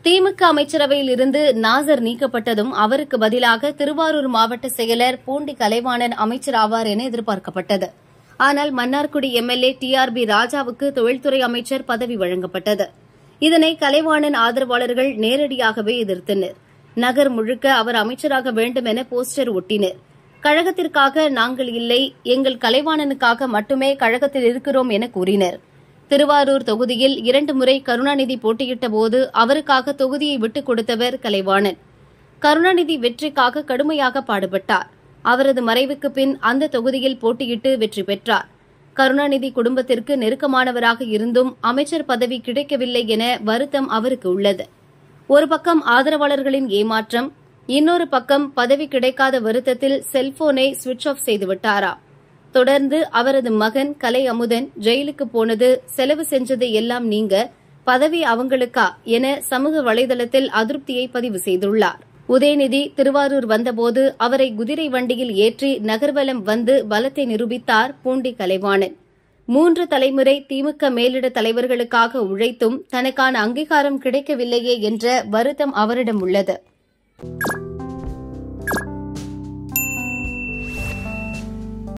திமுக அமைச்சரவையில் இருந்து நாசர் நீக்கப்பட்டதும் அவருக்கு பதிலாக திருவாரூர் மாவட்ட செயலர் பூண்டி கலைவாணன் அமைச்சராவார் என எதிர்பார்க்கப்பட்டது ஆனால் Mannargudi MLA T R B ராஜாவுக்கு தொழில்துறை அமைச்சர் பதவி வழங்கப்பட்டது இதனை கலைவாணன் ஆதரவாளர்கள் நேரடியாகவே எதிர்த்தனர் நகர் முழுக்க அவர் அமைச்சராக வேண்டும் என போஸ்டர் ஒட்டினர் கழகத்திற்காக நாங்கள் இல்லை எங்கள் கலைவாணனுக்காக மட்டுமே கழகத்தில் இருக்கிறோம் என கூறினர் திருவாரூர் தொகுதியில் இரண்டு முறை கருணாநிதி போட்டியிட்ட போது அவருக்காக தொகுதியை விட்டுக் கொடுத்தவர் கலைவாணன் கருணாநிதி வெற்றிக்காக கடுமையாக பாடுபட்டார் அவரது மறைவுக்கு பின் அந்த தொகுதியில் போட்டியிட்டு வெற்றி பெற்றார் கருணாநிதி குடும்பத்திற்கு நெருக்கமானவராக இருந்தும் அமைச்சர் பதவி கிடைக்கவில்லை என வருத்தம் அவருக்கு உள்ளது ஒரு பக்கம் ஆதரவாளர்களின் ஏமாற்றம் இன்னொரு பக்கம் பதவி கிடைக்காத வருத்தத்தில் செல்போனை சுவிட்ச் ஆஃப் செய்துவிட்டாராம் தொடர்ந்து அவரது மகன் கலை அமுதன் ஜெயிலுக்கு போனது செலவு செஞ்சது எல்லாம் நீங்க பதவி அவங்களுக்கா என சமூக வலைதளத்தில் அதிருப்தியை பதிவு செய்துள்ளார் உதயநிதி திருவாரூர் வந்தபோது அவரை குதிரை வண்டியில் ஏற்றி நகர்வலம் வந்து பலத்தை நிரூபித்தார் பூண்டி கலைவாணன் மூன்று தலைமுறை திமுக மேலிட தலைவர்களுக்காக உழைத்தும் தனக்கான அங்கீகாரம் கிடைக்கவில்லையே என்ற வருத்தம் அவரிடம் உள்ளது